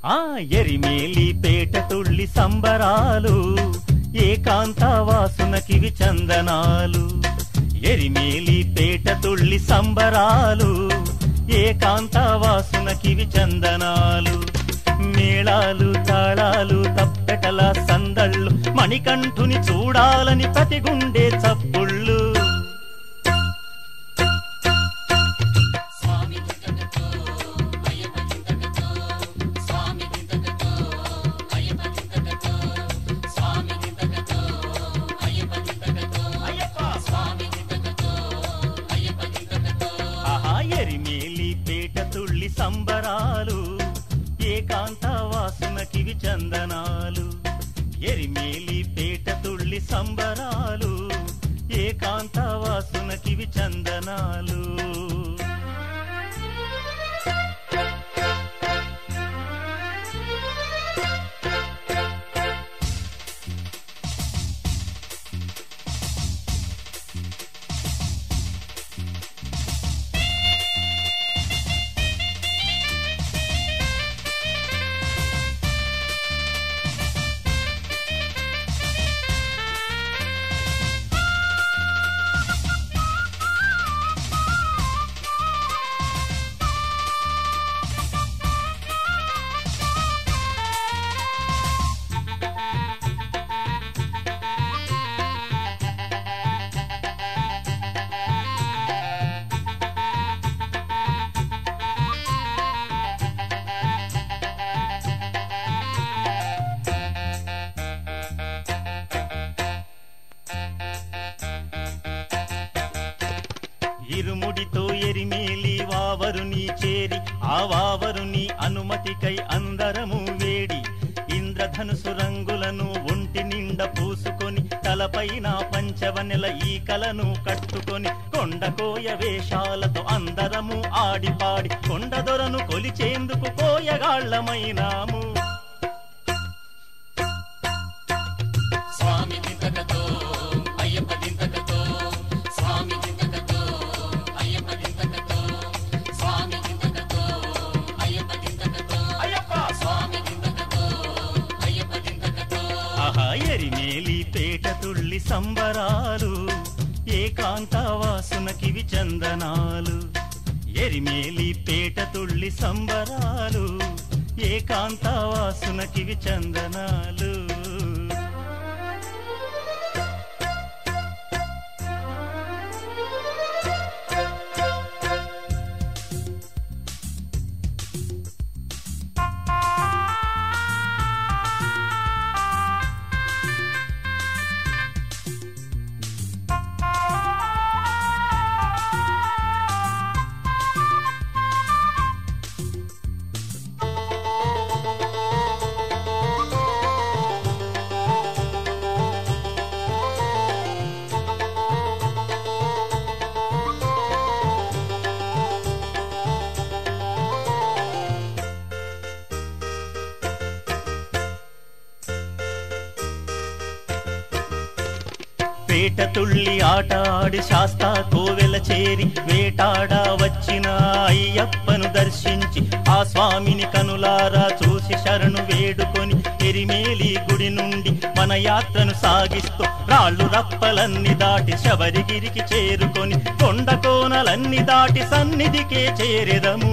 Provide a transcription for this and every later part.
ఆ ఎరిమేలి పేట తుళ్ళి సంబరాలు ఏకాంత వాసునకివి చందనాలు ఎరిమేలి పేట తుళ్ళి సంబరాలు ఏకాంత వాసునకివి చందనాలు మేళాలు తాళాలు తప్పెటల సందళ్ళు మణికంఠుని చూడాలని ప్రతి గుండె చప్పుళ్ళు ఆహా ఎరిమేలి పేట తుళ్ళి సంబరాలు ఏకాంత వాసునకివి చందనాలు ఎరిమేలి పేట తుళ్ళి సంబరాలు ఏకాంత వాసునకివి చందనాలు ఇరుముడితో ఎరిమేలి వావరుని చేరి ఆ వావరుని అనుమతికై అందరము వేడి ఇంద్రధనుసు రంగులను ఒంటి నిండ పూసుకొని తలపైన పంచవనెల ఈకలను కట్టుకొని కొండకోయ వేషాలతో అందరము ఆడిపాడి కొండదొరను కొలిచేందుకు కోయగాళ్లమైనాము స్వామి దింతకతో అయ్యప్ప దింతకతో స్వామి దింతకతో అయ్యప్ప దింతకతో స్వామి దింతకతో అయ్యప్ప దింతకతో స్వామి దింతకతో అయ్యప్ప దింతకతో ఆహా ఎరిమేలి పేట తుళ్ళి సంబరాలు ఏకాంత వాసునకివి చందనాలు ఎరిమేలి పేట తుళ్ళి సంబరాలు ఏకాంత వాసునకివి చందనాలు పేట తుళ్ళి ఆట ఆడి శాస్తా కోవెల చేరి వేటాడ వచ్చిన అయ్యప్పను దర్శించి ఆ స్వామిని కనులారా చూసి శరణు వేడుకొని ఎరిమేలి గుడి నుండి మన యాత్రను సాగిస్తూ రాళ్ళు రప్పలన్నీ దాటి శబరిగిరికి చేరుకొని కొండ కోనలన్నీ దాటి సన్నిధికే చేరెదము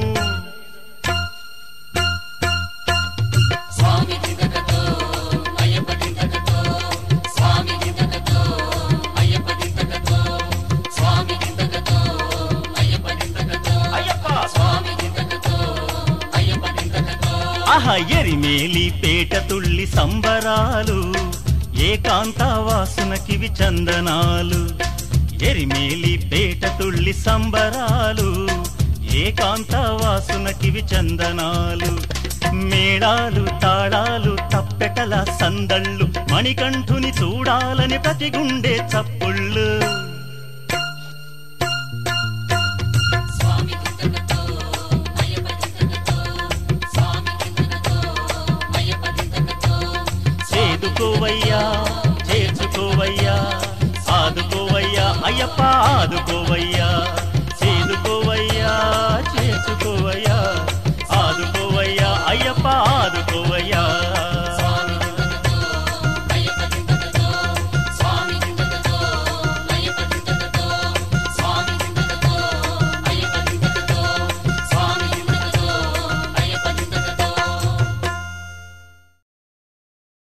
స్వామి దింతకతో అయ్యప్ప దింతకతో స్వామి దింతకతో అయ్యప్ప దింతకతో స్వామి దింతకతో అయ్యప్ప దింతకతో స్వామి దింతకతో అయ్యప్ప దింతకతో ఆహా ఎరిమేలి పేట తుళ్ళి సంబరాలు ఏకాంత వాసునకివి చందనాలు ఎరిమేలి పేట తుళ్ళి సంబరాలు ఏకాంత వాసునకివి చందనాలు మేళాలు తాళాలు తప్పెటల సందళ్ళు మణికంఠుని చూడాలని ప్రతి గుండె చప్పుళ్ళు స్వామి దింతకతో అయ్యప్ప దింతకతో స్వామి దింతకతో అయ్యప్ప దింతకతో చేదుకోవయ్యా చేర్చుకోవయ్యా ఆదుకోవయ్యా అయ్యప్ప ఆదుకోవయ్యా చేదుకోవయ్యా చేర్చుకోవయ్యా ఆదుకోవయ్యా అయ్యప్ప ఆదుకోవయ్యా